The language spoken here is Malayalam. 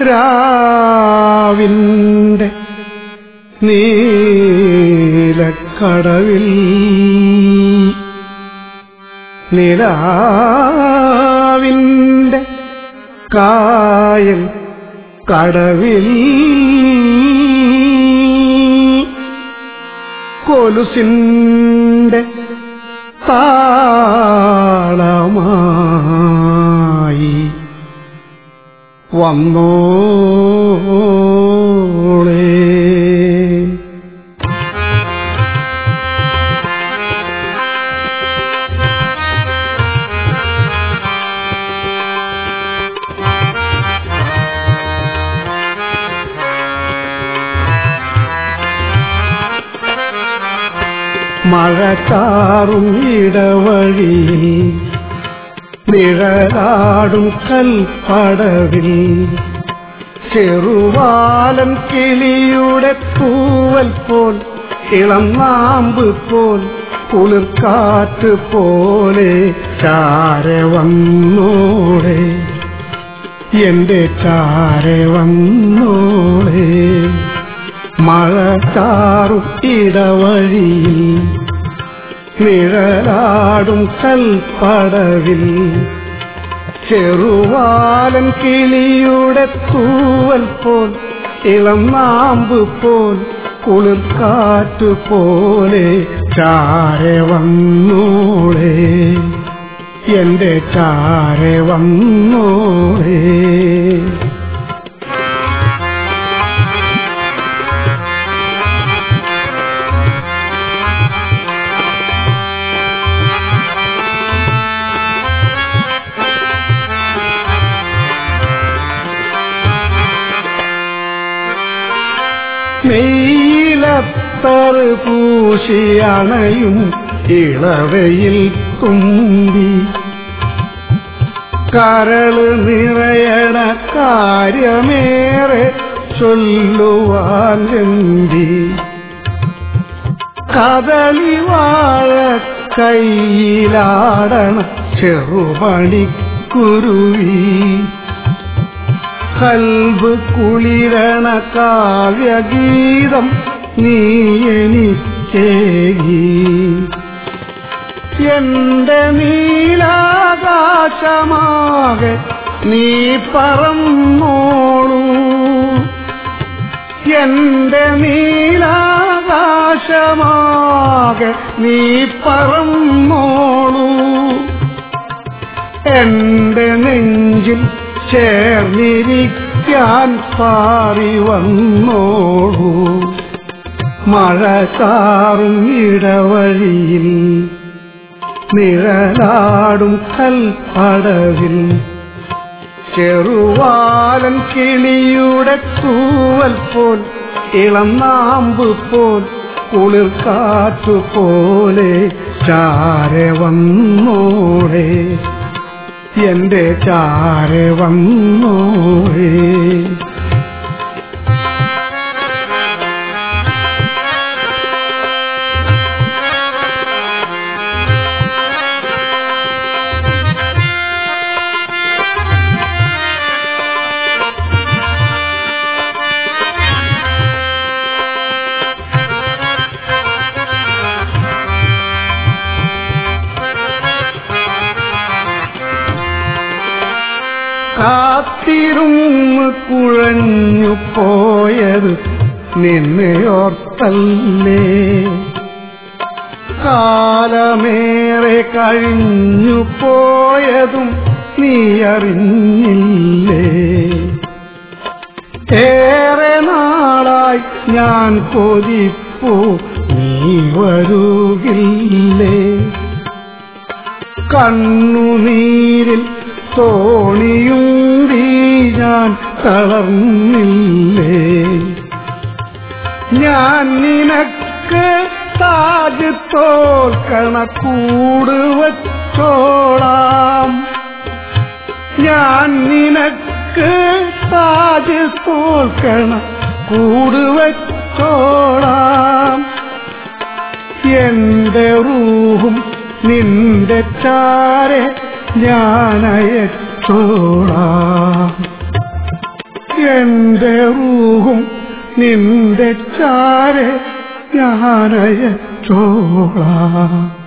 രാവിന്റെ നീലക്കടവിൽ നിലാവിന്റെ കായൽ കടവിൽ കൊലുസിന്റെ താളമായി വന്നോളേ മഴക്കാറും ഇടവഴിയിൽ നിഴലാടും കൽപ്പടവിൽ ചെറുവാലൻ കിളിയുടെ തൂവൽ പോൽ ഇളം നാമ്പ് പോൽ കുളിർക്കാറ്റ് പോലെ ചാരെ വന്നോടെ എന്റെ ചാരെ വന്നോളെ മഴക്കാറും ഇടവഴിയിൽ നിഴലാടും കൽപ്പടവിൽ ചെറുവാലൻ കിളിയുടെ തൂവൽ പോൽ ഇളം നാമ്പ് പോൽ കുളിർക്കാറ്റ് പോലെ ചാരെ വന്നോളെ എന്റെ ചാരെ വന്നോളേ നീലത്തറ് പൂശിയണയും ഇളവയിൽ തുമ്പി കരള് നിറയണ കാര്യമേറെ ചൊല്ലുവാൻ ചെന്തി കദളി വാഴ കയ്യിലാടണ ചെറുപണിക്കുരുവി കൽബ് കുളിരണ കാവ്യഗീതം നീ എനിക്കേകി എന്റെ നീലാകാശമാകെ നീ പറന്നോളൂ എന്റെ നീലാകാശമാകെ നീ പറന്നോളൂ എന്റെ നെഞ്ചിൽ ചേർന്നിരിക്കാൻ പാറി വന്നോളൂ മഴക്കാറും ഇടവഴിയിൽ നിഴലാടും കൽപ്പടവിൽ ചെറുവാലൻ കിളിയുടെ തൂവൽ പോൽ ഇളം നാമ്പ് പോൽ കുളിർക്കാറ്റു പോലെ ചാരെ വന്നോളെ എന്റെ ചാരെ വന്നോളേ കാത്തിരുന്ന് കുഴഞ്ഞു പോയത് നിന്നെയോർത്തല്ലേ കാലമേറെ കഴിഞ്ഞു പോയതും നീ അറിഞ്ഞില്ലേ ഏറെ നാളായി ഞാൻ കൊതിപ്പോ നീ വരുകില്ലേ കണ്ണുനീരിൽ തോണിയുണ്ടി ഞാൻ തളർന്നില്ലേ ഞാൻ നിനക്ക് താജ് തോൽക്കണ കൂട് വച്ചോളാം ഞാൻ നിനക്ക് താജ് തോൽക്കണ കൂട് വച്ചോളാം എന്റെ റൂഹും നിന്റെ ചാരെ ഞാനയച്ചോളാം എന്റെ റൂഹും നിന്റെ ചാരെ ഞാനയച്ചോളാം